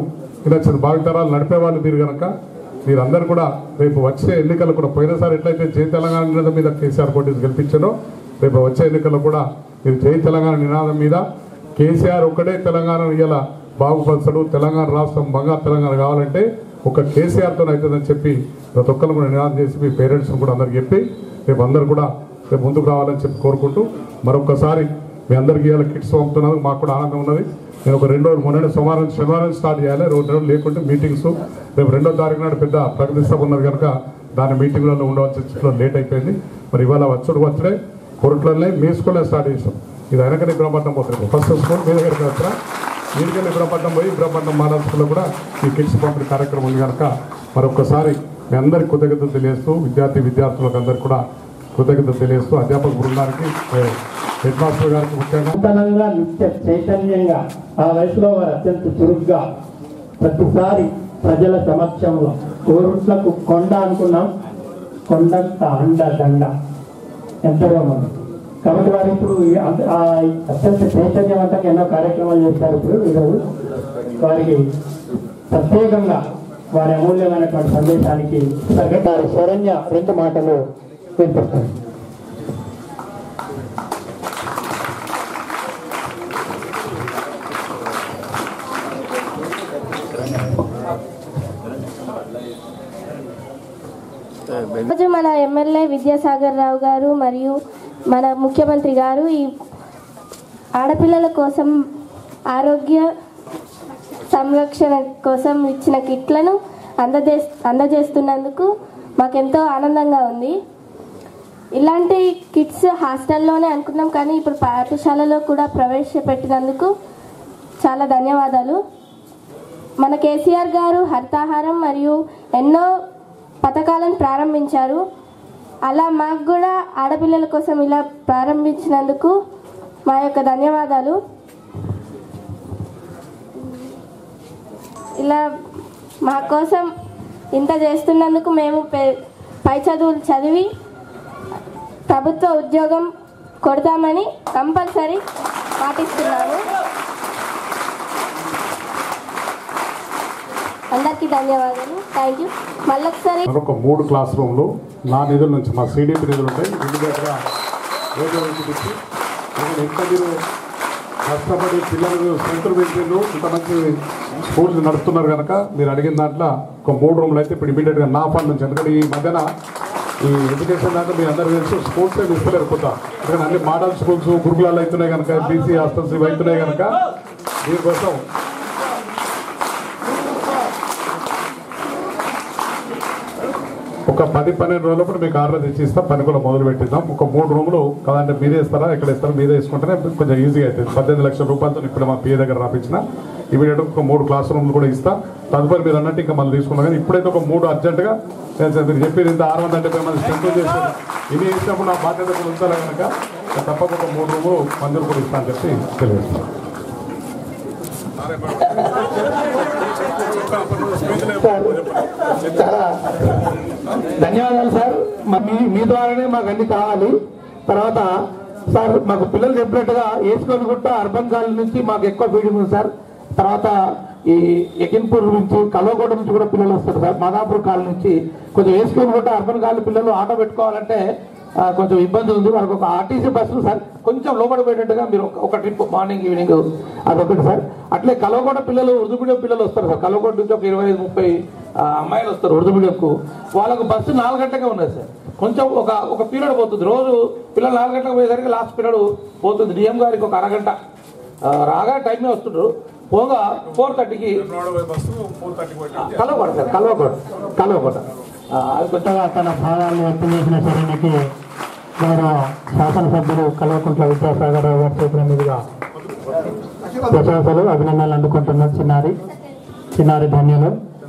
ఇలా చిన్న భావితరాలు నడిపే వాళ్ళు మీరు కనుక మీరందరూ కూడా రేపు వచ్చే ఎన్నికలు కూడా పోయినసారి ఎట్లయితే జై తెలంగాణ నినాదం మీద కేసీఆర్ కోటి గెలిపించారో రేపు వచ్చే ఎన్నికల్లో కూడా మీరు జై తెలంగాణ నినాదం మీద కేసీఆర్ ఒక్కడే తెలంగాణ ఇలా బాగుపరచడు తెలంగాణ రాష్ట్రం బంగారు తెలంగాణ కావాలంటే ఒక కేసీఆర్తో అవుతుందని చెప్పి ప్రతి ఒక్కరు కూడా నినాదం చేసి మీ పేరెంట్స్ కూడా అందరికి చెప్పి రేపు అందరు కూడా రేపు ముందుకు రావాలని చెప్పి కోరుకుంటూ మరొకసారి మీ అందరికీ ఇవాళ కిట్స్ పంపుతున్నందుకు మాకు కూడా ఆనందం ఉన్నది నేను ఒక రెండు రోజులు మొన్న సోమవారం శనివారం స్టార్ట్ చేయాలి రెండు రోజులు లేకుంటే మీటింగ్స్ రేపు రెండో తారీఖు నాడు పెద్ద ప్రగతి సభ ఉన్నది కనుక దాని మీటింగ్లలో ఉండవలసిన లేట్ అయిపోయింది మరి ఇవాళ వచ్చుడు వచ్చడే కొరట్లనే మీ స్కూల్లో స్టార్ట్ చేసాం ఇది వెనకనే ఇబ్రహ్మపట్నం పోతుంది ఫస్ట్ స్కూల్ మీ దగ్గరికి వచ్చా మీరుకెళ్ళి ఇబ్రహ్మపట్నం పోయి ఇబ్రహ్మపట్నం మోడల్ స్కూల్లో కూడా ఈ కిడ్స్ పంపిణీ కార్యక్రమం ఉంది కనుక మరొకసారి మీ అందరికీ కృతజ్ఞతలు తెలియజేస్తూ విద్యార్థి విద్యార్థులకు అందరికీ కూడా కృతజ్ఞతలు తెలియజేస్తూ అధ్యాపక బృందానికి హెడ్ మాస్టర్ గారికి ముఖ్యంగా నూతనంగా నిత్య చైతన్యంగా ఆ వయసులో వారు అత్యంత చురుగ్గా ప్రతిసారి ప్రజల సమక్షంలో కోరుట్లకు కొండ అనుకున్నాం కొండంత అండ దండ ఎంతో మంది కాబట్టి వారు ఇప్పుడు ఈ అంత- ఆ అత్యంత చైతన్యవంతంగా ఎన్నో కార్యక్రమాలు చేస్తారు ఇప్పుడు ఈరోజు వారికి ప్రత్యేకంగా వారి అమూల్యమైనటువంటి సందేశానికి తగ్గట్టు శరణ్య రెండు మాటలు వినిపిస్తారు రోజు మన ఎమ్మెల్యే విద్యాసాగర్ రావు గారు మరియు మన ముఖ్యమంత్రి గారు ఈ ఆడపిల్లల కోసం ఆరోగ్య సంరక్షణ కోసం ఇచ్చిన కిట్లను అందజే అందజేస్తున్నందుకు మాకెంతో ఆనందంగా ఉంది ఇలాంటి కిట్స్ హాస్టల్లోనే అనుకున్నాం కానీ ఇప్పుడు పాఠశాలలో కూడా ప్రవేశపెట్టినందుకు చాలా ధన్యవాదాలు మన కేసీఆర్ గారు హరితాహారం మరియు ఎన్నో పథకాలను ప్రారంభించారు అలా మాకు కూడా ఆడపిల్లల కోసం ఇలా ప్రారంభించినందుకు మా యొక్క ధన్యవాదాలు ఇలా మా కోసం ఇంత చేస్తున్నందుకు మేము పే- పై చదువులు చదివి ప్రభుత్వ ఉద్యోగం కొడతామని కంపల్సరీ పాటిస్తున్నాము అందరికీ ధన్యవాదాలు థ్యాంక్ యూ మళ్ళొకసారి మరొక మూడు క్లాస్ రూమ్లు నా నిధుల నుంచి మా సిడిపి నిధులు ఉంటాయి ఇమీడియట్గా ఏదో ఇచ్చి ఎంత మీరు కష్టపడి పిల్లలు స్ట్రెంతులు పెంచారు ఇంత మంచి స్కూల్స్ నడుపుతున్నారు కనుక మీరు అడిగిన దాంట్లో ఒక మూడు రూమ్లు అయితే ఇప్పుడు ఇమీడియట్గా నా ఫండ్ నుంచి ఎందుకంటే ఈ మధ్యన ఈ ఎడ్యుకేషన్ దాంట్లో మీ అందరూ తెలుసు స్కూల్స్ ఏమి ఇస్తలేరు కొత్త ఎందుకంటే అన్ని మోడల్ స్కూల్స్ గురుకులాలు అవుతున్నాయి కనుక బీసీ హాస్టల్స్ ఇవి అవుతున్నాయి కనుక దీనికోసం ఒక పది పన్నెండు రోజులప్పుడు మీకు ఆర్డర్ తెచ్చి ఇస్తాం పని కూడా మొదలు పెట్టిద్దాం ఒక మూడు రూములు కదంటే మీరే ఇస్తారా ఎక్కడ ఇస్తారా మీరే తీసుకుంటేనే కొంచెం ఈజీగా అవుతుంది పద్దెనిమిది లక్షల రూపాయలతో ఇప్పుడు మా పిఏ దగ్గర రాపించిన ఇమీడియట్ ఒక మూడు క్లాస్ రూమ్లు కూడా ఇస్తా తదుపరి మీరు అన్నట్టు ఇంకా మళ్ళీ తీసుకున్నాం కానీ ఇప్పుడైతే ఒక మూడు అర్జెంటుగా నేను సార్ మీరు చెప్పేది ఇంత ఆరు వందల డెబ్బై మంది స్ట్రెంత్ చేసి ఇది ఇచ్చినప్పుడు నా బాధ్యత కూడా ఉంచాలి కనుక నేను తప్పకుండా మూడు రూములు మంజూరు కూడా ఇస్తాను చెప్పి తెలియజేస్తాను చాలా ధన్యవాదాలు సార్ మ- మీ మీ ద్వారానే మాకు అన్ని కావాలి తర్వాత సార్ మాకు పిల్లలు చెప్పినట్టుగా వేసుకొని గుట్ట అర్బన్ కాలనీ నుంచి మాకు ఎక్కువ ఫీడింగ్ ఉంది సార్ తర్వాత ఈ ఎకిన్పూర్ నుంచి కల్వకోట నుంచి కూడా పిల్లలు వస్తారు సార్ మాదాపూర్ కాలనీ నుంచి కొంచెం వేసుకొని గుట్ట అర్బన్ కాలనీ పిల్లలు ఆటో పెట్టుకోవాలంటే ఆ, కొంచెం ఇబ్బంది ఉంది మనకు ఒక ఆర్టీసీ బస్సు సార్ కొంచెం లోపల పోయేటట్టుగా మీరు ఒక- ఒక ట్రిప్ మార్నింగ్ ఈవినింగ్ అదొకటి సార్ అట్లే కలవకోట పిల్లలు ఉర్దూ మీడియం పిల్లలు వస్తారు సార్ కలవకోట నుంచి ఒక ఇరవై ఐదు ముప్పై ఆ, అమ్మాయిలు వస్తారు ఉర్దూ మీడియంకు వాళ్ళకు బస్సు నాలుగు గంటలకే ఉన్నది సార్ కొంచెం ఒక ఒక పీరియడ్ పోతుంది రోజు పిల్లలు నాలుగు గంటలకు పోయేసరికి లాస్ట్ పీరియడ్ పోతుంది డిఎం గారికి ఒక అరగంట ఆ, రాగా టైమే వస్తుండ్రు పోగా ఫోర్ థర్టీకి కలవకోట సార్ కలవకోట కలవకోట ఆ, అది కొంచెం తన భావాలను వ్యక్తం చేసిన శరణ్యకి గౌరవ శాసనసభ్యులు కల్వకుంట్ల విద్యాసాగర్ రావు గారి చేతుల మీదుగా ప్రశంసలు అభినందనలు అందుకుంటున్నారు చిన్నారి చిన్నారి ధన్యులు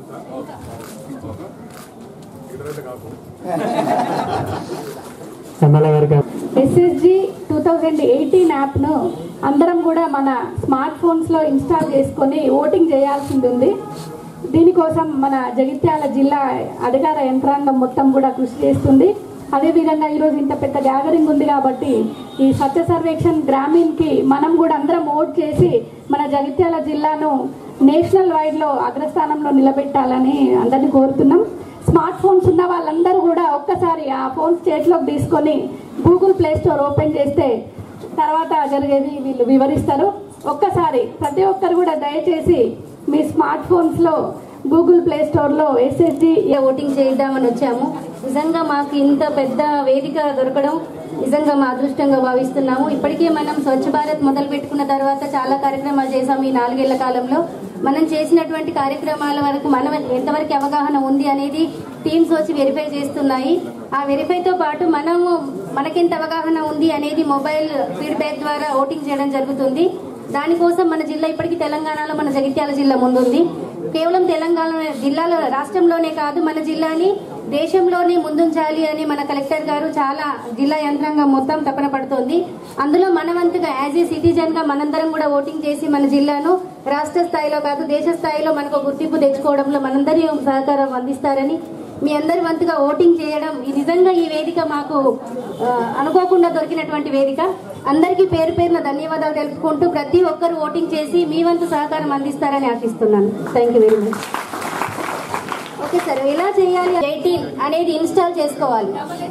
ఎమ్మెల్యే గారికి ఎస్ఎస్జి టూ థౌజండ్ ఎయిటీన్ యాప్ను అందరం కూడా మన స్మార్ట్ ఫోన్స్లో ఇన్స్టాల్ చేసుకొని ఓటింగ్ చేయాల్సింది ఉంది దీనికోసం మన జగిత్యాల జిల్లా అధికార యంత్రాంగం మొత్తం కూడా కృషి చేస్తుంది అదేవిధంగా ఈరోజు ఇంత పెద్ద గ్యాదరింగ్ ఉంది కాబట్టి ఈ సత్య సర్వేక్షణ్ గ్రామీణ్కి మనం కూడా అందరం ఓట్ చేసి మన జగిత్యాల జిల్లాను నేషనల్ వైడ్లో అగ్రస్థానంలో నిలబెట్టాలని అందరినీ కోరుతున్నాం స్మార్ట్ ఫోన్స్ ఉన్న వాళ్ళందరూ కూడా ఒక్కసారి ఆ ఫోన్స్ చేతిలోకి తీసుకొని గూగుల్ ప్లే స్టోర్ ఓపెన్ చేస్తే తర్వాత జరిగేది వీళ్ళు వివరిస్తారు ఒక్కసారి ప్రతి ఒక్కరు కూడా దయచేసి మీ స్మార్ట్ ఫోన్స్లో గూగుల్ ప్లే స్టోర్లో ఎస్ఎస్డి ఓటింగ్ చేద్దామని వచ్చాము నిజంగా మాకు ఇంత పెద్ద వేదిక దొరకడం నిజంగా మా అదృష్టంగా భావిస్తున్నాము ఇప్పటికే మనం స్వచ్ఛ భారత్ మొదలు పెట్టుకున్న తర్వాత చాలా కార్యక్రమాలు చేశాము ఈ నాలుగేళ్ల కాలంలో మనం చేసినటువంటి కార్యక్రమాల వరకు మనం ఎంతవరకు అవగాహన ఉంది అనేది టీమ్స్ వచ్చి వెరిఫై చేస్తున్నాయి ఆ వెరిఫైతో పాటు మనము మనకెంత అవగాహన ఉంది అనేది మొబైల్ ఫీడ్బ్యాక్ ద్వారా ఓటింగ్ చేయడం జరుగుతుంది దానికోసం మన జిల్లా ఇప్పటికీ తెలంగాణలో మన జగిత్యాల జిల్లా ముందుంది కేవలం తెలంగాణ జిల్లాలో రాష్ట్రంలోనే కాదు మన జిల్లాని దేశంలోనే ముందుంచాలి అని మన కలెక్టర్ గారు చాలా జిల్లా యంత్రాంగం మొత్తం తపన పడుతోంది అందులో మనవంతుగా యాజ్ ఏ సిటిజన్ గా మనందరం కూడా ఓటింగ్ చేసి మన జిల్లాను రాష్ట్ర స్థాయిలో కాదు దేశ స్థాయిలో మనకు గుర్తింపు తెచ్చుకోవడంలో మనందరి సహకారం అందిస్తారని మీ అందరి వంతుగా ఓటింగ్ చేయడం ఈ నిజంగా ఈ వేదిక మాకు ఆ, అనుకోకుండా దొరికినటువంటి వేదిక అందరికీ పేరు పేరున ధన్యవాదాలు తెలుపుకుంటూ ప్రతి ఒక్కరు ఓటింగ్ చేసి మీ వంతు సహకారం అందిస్తారని ఆశిస్తున్నాను thank you very much okay sir ఎలా చేయాలి ఎయిటీన్ అనేది ఇన్స్టాల్ చేసుకోవాలి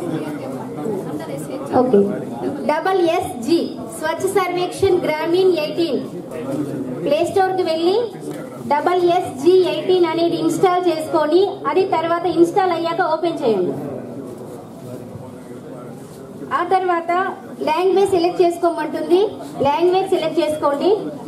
okay double S G Swachh Survekshan Grameen eighteen play store కి వెళ్ళి డబల్ ఎస్ జి ఎయిటీన్ అనేది ఇన్స్టాల్ చేసుకొని అది తర్వాత ఇన్స్టాల్ అయ్యాక ఓపెన్ చేయండి ఆ తర్వాత లాంగ్వేజ్ సెలెక్ట్ చేసుకోమంటుంది లాంగ్వేజ్ సెలెక్ట్ చేసుకోండి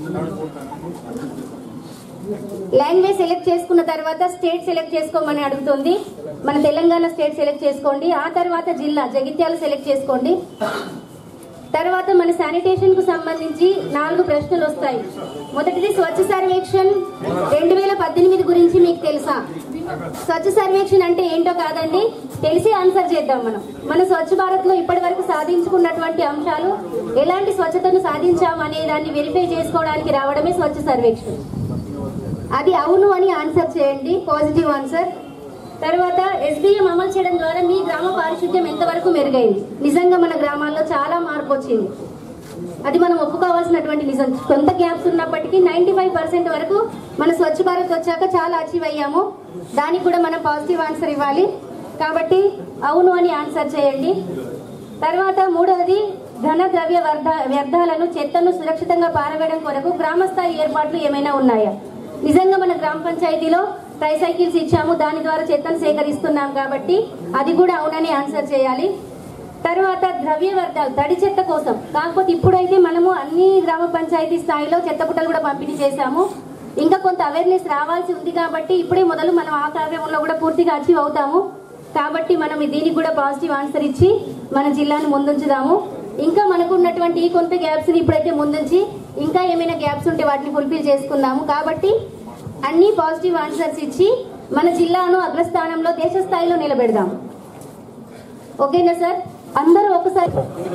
లాంగ్వేజ్ సెలెక్ట్ చేసుకున్న తర్వాత స్టేట్ సెలెక్ట్ చేసుకోమని అడుగుతుంది మన తెలంగాణ స్టేట్ సెలెక్ట్ చేసుకోండి ఆ తర్వాత జిల్లా జగిత్యాల సెలెక్ట్ చేసుకోండి తర్వాత మన శానిటేషన్ కు సంబంధించి నాలుగు ప్రశ్నలు వస్తాయి మొదటిది స్వచ్ఛ సర్వేక్షణ్ రెండు వేల పద్దెనిమిది గురించి మీకు తెలుసా స్వచ్ఛ సర్వేక్షణ్ అంటే ఏంటో కాదండి తెలిసి ఆన్సర్ చేద్దాం మనం మన స్వచ్ఛ భారత్ లో ఇప్పటి వరకు సాధించుకున్నటువంటి అంశాలు ఎలాంటి స్వచ్ఛతను సాధించాం అనే దాన్ని వెరిఫై చేసుకోవడానికి రావడమే స్వచ్ఛ సర్వేక్షణ్ అది అవును అని ఆన్సర్ చేయండి పాజిటివ్ ఆన్సర్ తర్వాత ఎస్డిఎం అమలు చేయడం ద్వారా మీ గ్రామ పారిశుద్ధ్యం ఎంతవరకు మెరుగైంది నిజంగా మన గ్రామాల్లో చాలా మార్పు వచ్చింది అది మనం ఒప్పుకోవాల్సినటువంటి నిజం కొంత గ్యాప్స్ ఉన్నప్పటికీ నైన్టీ ఫైవ్ పర్సెంట్ వరకు మన స్వచ్ఛ భారత్ వచ్చాక చాలా అచీవ్ అయ్యాము దానికి కూడా మనం పాజిటివ్ ఆన్సర్ ఇవ్వాలి కాబట్టి అవును అని ఆన్సర్ చేయండి తర్వాత మూడవది ఘన ద్రవ్య వ్యర్థ వ్యర్థాలను చెత్తను సురక్షితంగా పారవేయడం కొరకు గ్రామ స్థాయి ఏర్పాట్లు ఏమైనా ఉన్నాయా నిజంగా మన గ్రామ పంచాయతీలో ట్రైసైకిల్స్ ఇచ్చాము దాని ద్వారా చెత్తను సేకరిస్తున్నాం కాబట్టి అది కూడా అవునని ఆన్సర్ చేయాలి తర్వాత ద్రవ్య వ్యర్థాలు తడి చెత్త కోసం కాకపోతే ఇప్పుడైతే మనము అన్ని గ్రామ పంచాయతీ స్థాయిలో చెత్త బుట్టలు కూడా పంపిణీ చేశాము ఇంకా కొంత అవేర్నెస్ రావాల్సి ఉంది కాబట్టి ఇప్పుడే మొదలు మనం ఆ కార్యక్రమంలో కూడా పూర్తిగా అచీవ్ అవుతాము కాబట్టి మనం దీనికి కూడా పాజిటివ్ ఆన్సర్ ఇచ్చి మన జిల్లాను ముందుంచుదాము ఇంకా మనకు ఉన్నటువంటి ఈ కొంత గ్యాప్స్ ని ఇప్పుడైతే ముందుంచి ఇంకా ఏమైనా గ్యాప్స్ ఉంటే వాటిని ఫుల్ఫిల్ చేసుకున్నాము కాబట్టి అన్ని పాజిటివ్ ఆన్సర్స్ ఇచ్చి మన జిల్లాను అగ్రస్థానంలో దేశ స్థాయిలో నిలబెడదాం ఓకేనా సార్ అందరూ ఒకసారి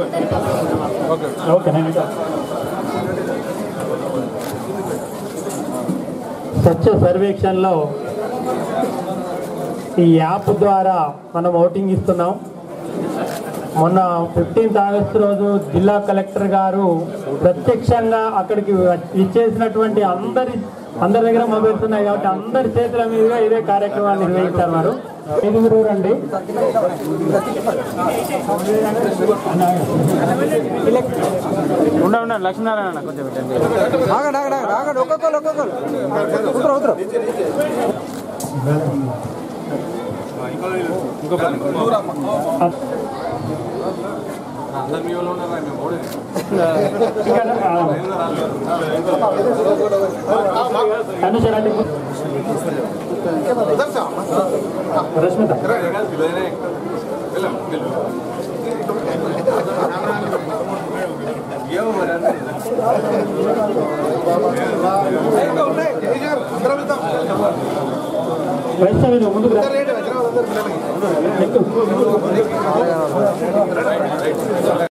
ఓకేనండి స్వచ్ఛ సర్వేక్షణలో ఈ యాప్ ద్వారా మనం ఓటింగ్ ఇస్తున్నాం మొన్న ఫిఫ్టీన్త్ ఆగస్టు రోజు జిల్లా కలెక్టర్ గారు ప్రత్యక్షంగా అక్కడికి ఇచ్చేసినటువంటి అందరి అందరి దగ్గర మొబైల్స్ ఉన్నాయి కాబట్టి అందరి చేతుల మీదుగా ఇదే కార్యక్రమాన్ని నిర్వహించారు వారు ఐదుగురు రండి ఉండ ఉండ లక్ష్మీనారాయణ కొంచెం పెట్టండి ఆగండి ఆగండి ఆగండి ఆగండి ఒక్కొక్కరు ఒక్కొక్కరు ఉత్తరం ఉత్తరం అనుసరండి రష్మిత వైష్ణవి ముందుకు రా. ఎక్కు.